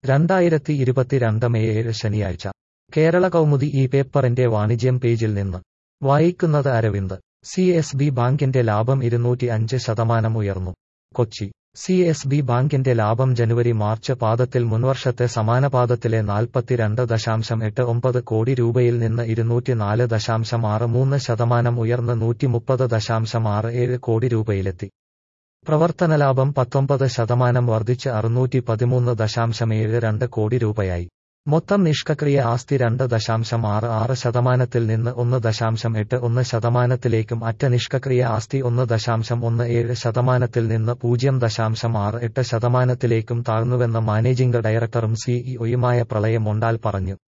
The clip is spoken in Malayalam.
രണ്ടായിരത്തി ഇരുപത്തിരണ്ട് മെയ് ഏഴ് ശനിയാഴ്ച കേരള കൗമുദി ഈ പേപ്പറിന്റെ വാണിജ്യം പേജിൽ നിന്ന് വായിക്കുന്നത് അരവിന്ദ് സി എസ് ബി ബാങ്കിന്റെ ലാഭം ഇരുന്നൂറ്റി അഞ്ച് ശതമാനം ഉയർന്നു കൊച്ചി സി എസ് ബി ബാങ്കിന്റെ ലാഭം ജനുവരി മാർച്ച് പാദത്തിൽ മുൻവർഷത്തെ സമാന പാദത്തിലെ നാൽപ്പത്തിരണ്ട് ദശാംശം എട്ട് ഒമ്പത് കോടി രൂപയിൽ നിന്ന് ഇരുന്നൂറ്റിനാല് ദശാംശം ആറ് മൂന്ന് ശതമാനം ഉയർന്ന് നൂറ്റിമുപ്പത് ദശാംശം ആറ് ഏഴ് കോടി രൂപയിലെത്തി പ്രവർത്തന ലാഭം പത്തൊമ്പത് ശതമാനം വർദ്ധിച്ച് അറുന്നൂറ്റി പതിമൂന്ന് ദശാംശം ഏഴ് രണ്ട് കോടി രൂപയായി മൊത്തം നിഷ്ക്രിയ ആസ്തി രണ്ട് ദശാംശം ആറ് ആറ് ശതമാനത്തിൽ നിന്ന് ഒന്ന് ദശാംശം എട്ട് ഒന്ന് ശതമാനത്തിലേക്കും അറ്റ നിഷ്ക്രിയ ആസ്തി ഒന്ന് ദശാംശം ഒന്ന് ഏഴ് ശതമാനത്തിൽ നിന്ന് പൂജ്യം ദശാംശം ആറ് എട്ട് ശതമാനത്തിലേക്കും താഴ്ന്നുവെന്ന് മാനേജിംഗ് ഡയറക്ടറും സിഇഒയുമായ പ്രളയം മൊണ്ടാൽ പറഞ്ഞു